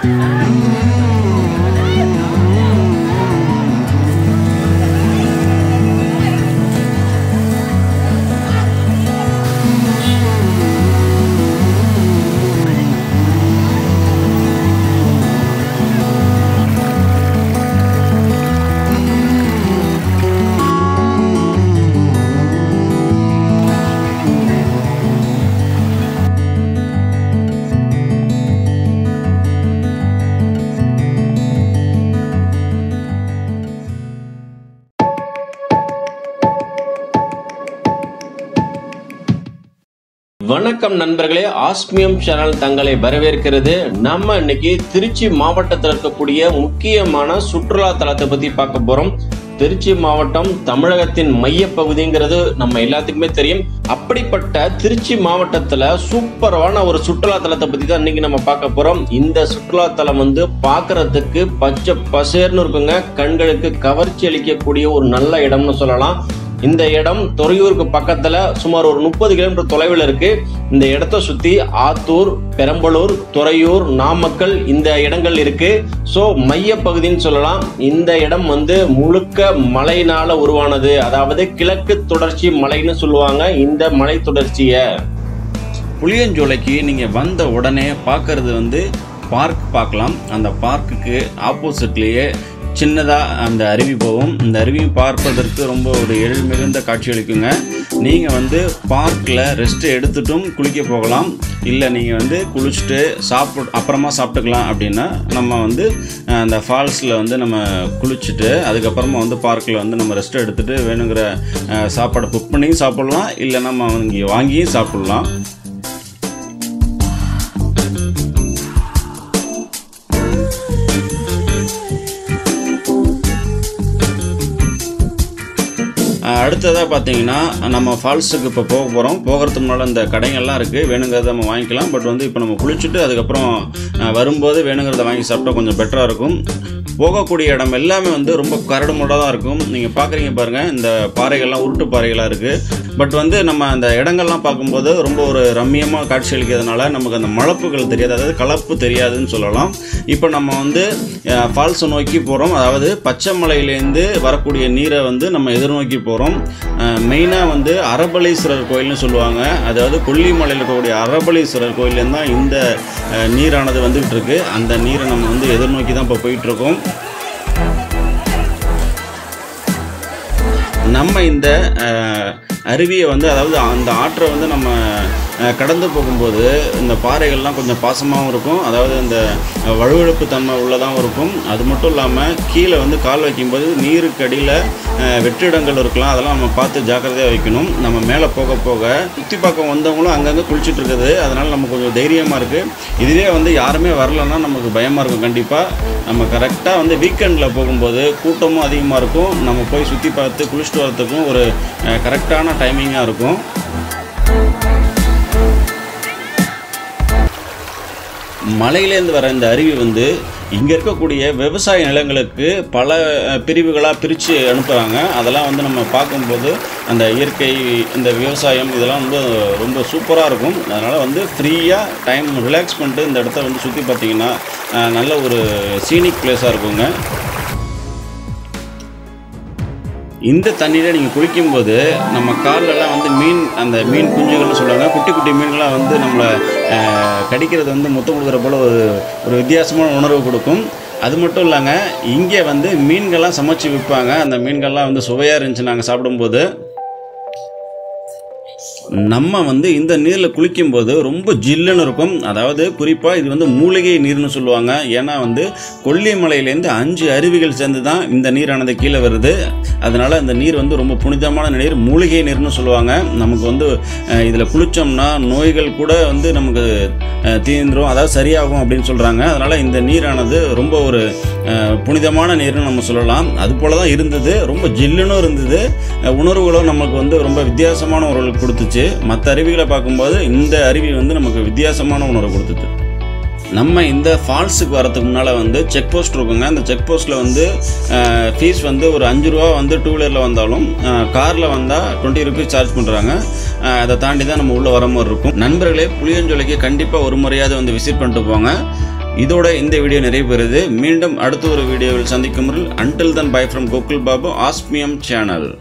வணக்கம் நண்பர்களே osmium channel தங்களை வரவேற்கிறது நம்ம இன்னைக்கு திருச்சி மாவட்டத்தில் இருக்கக்கூடிய முக்கியமான சுற்றுலா தலத்தை பத்தி பார்க்க போறோம் திருச்சி மாவட்டம் தமிழகத்தின் மைய பகுதிங்கிறது நம்ம எல்லாத்துக்குமே தெரியும் அப்படிப்பட்ட திருச்சி மாவட்டத்துல சூப்பரான ஒரு சுற்றுலா தலத்தை பத்தி தான் இன்னைக்கு நம்ம பார்க்க போறோம் இந்த சுற்றுலா தலம் வந்து பார்க்கிறதுக்கு பச்சை பசேர்னு இருக்குங்க கண்களுக்கு கவர்ச்சி அளிக்கக்கூடிய ஒரு நல்ல இடம்னு சொல்லலாம் இந்த இடம் துறையூருக்கு பக்கத்துல சுமார் ஒரு முப்பது கிலோமீட்டர் தொலைவில் இருக்கு இந்த இடத்த சுத்தி ஆத்தூர் பெரம்பலூர் துறையூர் நாமக்கல் இந்த இடங்கள் இருக்கு ஸோ மைய பகுதின்னு சொல்லலாம் இந்த இடம் வந்து முழுக்க மலையினால உருவானது அதாவது கிழக்கு தொடர்ச்சி மலைன்னு சொல்லுவாங்க இந்த மலை தொடர்ச்சியை புளியஞ்சோலைக்கு நீங்கள் வந்த உடனே பார்க்கறது வந்து பார்க் பார்க்கலாம் அந்த பார்க்குக்கு ஆப்போசிட்லேயே சின்னதாக அந்த அருவி போகும் இந்த அருவி பார்ப்பதற்கு ரொம்ப ஒரு எழில் மிகுந்த காட்சி அளிக்குங்க நீங்கள் வந்து பார்க்கில் ரெஸ்ட் எடுத்துட்டும் குளிக்க போகலாம் இல்லை நீங்கள் வந்து குளிச்சுட்டு சாப்பிட் அப்புறமா சாப்பிட்டுக்கலாம் அப்படின்னா நம்ம வந்து அஹ், அந்த ஃபால்ஸில் வந்து நம்ம குளிச்சுட்டு அதுக்கப்புறமா வந்து பார்க்கில் வந்து நம்ம ரெஸ்ட் எடுத்துகிட்டு வேணுங்கிற அஹ், சாப்பாடை குக் பண்ணியும் சாப்பிட்லாம் இல்லை நம்ம இங்கே வாங்கியும் சாப்பிட்லாம் அடுத்ததாக பார்த்தீங்கன்னா நம்ம ஃபால்ஸுக்கு இப்போ போக போகிறோம் போகிறதுக்கு முன்னால் இந்த கடைகள்லாம் இருக்குது வேணுங்கிறத நம்ம வாங்கிக்கலாம் பட் வந்து இப்போ நம்ம குளிச்சுட்டு அதுக்கப்புறம் அஹ், வரும்போது வேணுங்கிறத வாங்கி சாப்பிட்டா கொஞ்சம் பெட்டராக இருக்கும் போகக்கூடிய இடம் எல்லாமே வந்து ரொம்ப கரடு முரடாக தான் இருக்கும் நீங்கள் பார்க்குறீங்க பாருங்கள் இந்த பாறைகள்லாம் உருட்டு பாறைகளாக இருக்குது பட் வந்து நம்ம அந்த இடங்கள்லாம் பார்க்கும்போது ரொம்ப ஒரு ரம்மியமாக காட்சி அளிக்கிறதுனால நமக்கு அந்த மலப்புகள் தெரியாது அதாவது கலப்பு தெரியாதுன்னு சொல்லலாம் இப்போ நம்ம வந்து ஃபால்ஸை நோக்கி போகிறோம் அதாவது பச்சை மலையிலேருந்து வரக்கூடிய நீரை வந்து நம்ம எதிர்நோக்கி போகிறோம் மெயினாக வந்து அரபலீஸ்வரர் கோயில்னு சொல்லுவாங்க அதாவது கொல்லிமலையில் இருக்கக்கூடிய அரபலீஸ்வரர் கோயிலேருந்து தான் இந்த அஹ், நீரானது வந்துகிட்டு இருக்கு அந்த நீரை நம்ம வந்து எதிர்நோக்கி தான் இப்போ போயிட்டுருக்கோம் நம்ம இந்த அஹ், அருவியை வந்து அதாவது அந்த ஆற்றை வந்து நம்ம அஹ், கடந்து போகும்போது இந்த பாறைகள்லாம் கொஞ்சம் பாசமாகவும் இருக்கும் அதாவது இந்த அஹ், வழுவழுப்பு தன்மை உள்ளதாகவும் இருக்கும் அது மட்டும் இல்லாமல் கீழே வந்து கால் வைக்கும்போது நீருக்கு அடியில் அஹ், வெற்றிடங்கள் இருக்கலாம் அதெல்லாம் நம்ம பார்த்து ஜாக்கிரதையாக வைக்கணும் நம்ம மேலே போக போக சுற்றி பார்க்க வந்தவங்களும் அங்கங்கே குளிச்சுட்டு இருக்குது அதனால் நம்ம கொஞ்சம் தைரியமாக இருக்குது இதுவே வந்து யாருமே வரலன்னா நமக்கு பயமாக இருக்கும் கண்டிப்பாக நம்ம கரெக்டாக வந்து வீக்கெண்டில் போகும்போது கூட்டமும் அதிகமாக இருக்கும் நம்ம போய் சுற்றி பார்த்து குளிச்சுட்டு வரதுக்கும் ஒரு கரெக்டான டைமிங்காக இருக்கும் மலையிலேருந்து வர இந்த அருவி வந்து இங்கே இருக்கக்கூடிய விவசாய நிலங்களுக்கு பல பிரிவுகளாக பிரித்து அனுப்புகிறாங்க அதெல்லாம் வந்து நம்ம பார்க்கும்போது அந்த இயற்கை இந்த விவசாயம் இதெல்லாம் வந்து ரொம்ப சூப்பராக இருக்கும் அதனால் வந்து ஃப்ரீயாக டைம் ரிலாக்ஸ் பண்ணிட்டு இந்த இடத்த வந்து சுற்றி பார்த்தீங்கன்னா அஹ், நல்ல ஒரு சீனிக் பிளேஸாக இருக்குங்க இந்த தண்ணியில் நீங்கள் குளிக்கும்போது நம்ம கால்லெல்லாம் வந்து மீன் அந்த மீன் குஞ்சுகள்னு சொல்லுவாங்க குட்டி குட்டி மீன்கள்லாம் வந்து நம்மளை அஹ், கடிக்கிறது வந்து முத்தம் கொடுக்குற போல் ஒரு ஒரு வித்தியாசமான உணர்வு கொடுக்கும் அது மட்டும் இல்லைங்க இங்கே வந்து மீன்கள்லாம் சமைச்சு விற்பாங்க அந்த மீன்கள்லாம் வந்து சுவையாக இருந்துச்சு நாங்கள் சாப்பிடும்போது நம்ம வந்து இந்த நீரில் குளிக்கும்போது ரொம்ப ஜில்லுன்னு இருக்கும் அதாவது குறிப்பாக இது வந்து மூலிகை நீர்னு சொல்லுவாங்க ஏன்னா வந்து கொல்லிமலையிலேருந்து அஞ்சு அருவிகள் சேர்ந்து தான் இந்த நீரானது கீழே வருது அதனால் அந்த நீர் வந்து ரொம்ப புனிதமான நீர் மூலிகை நீர்னு சொல்லுவாங்க நமக்கு வந்து இதில் குளித்தோம்னா நோய்கள் கூட வந்து நமக்கு அஹ், தீந்துரும் அதாவது சரியாகும் அப்படின்னு சொல்கிறாங்க அதனால் இந்த நீரானது ரொம்ப ஒரு அஹ், புனிதமான நீர்னு நம்ம சொல்லலாம் அது போல தான் இருந்தது ரொம்ப ஜில்லுன்னு இருந்தது அஹ், உணர்வுகளும் நமக்கு வந்து ரொம்ப வித்தியாசமான உணர்வு கொடுத்துச்சு மற்ற அருவிகளை பார்க்கும்போது இந்த அருவி வந்து நமக்கு வித்தியாசமான உணர்வு கொடுத்துச்சு நம்ம இந்த ஃபால்ஸுக்கு வரதுக்கு முன்னால் வந்து செக் போஸ்ட் இருக்குங்க அந்த செக் போஸ்ட்டில் வந்து ஃபீஸ் வந்து ஒரு அஞ்சு ரூபா வந்து டூ வீலரில் வந்தாலும் காரில் வந்தால் டுவெண்ட்டி ருபீஸ் சார்ஜ் பண்ணுறாங்க அதை தாண்டி தான் நம்ம உள்ளே வர மாதிரி இருக்கும் நண்பர்களே புளியஞ்சோலைக்கு கண்டிப்பாக ஒரு முறையாவது வந்து விசிட் பண்ணிட்டு போங்க இதோட இந்த வீடியோ நிறைவு பெறுது மீண்டும் அடுத்த ஒரு வீடியோவில் சந்திக்கும் முறையில் until then bye from Gokul Babu Osmium channel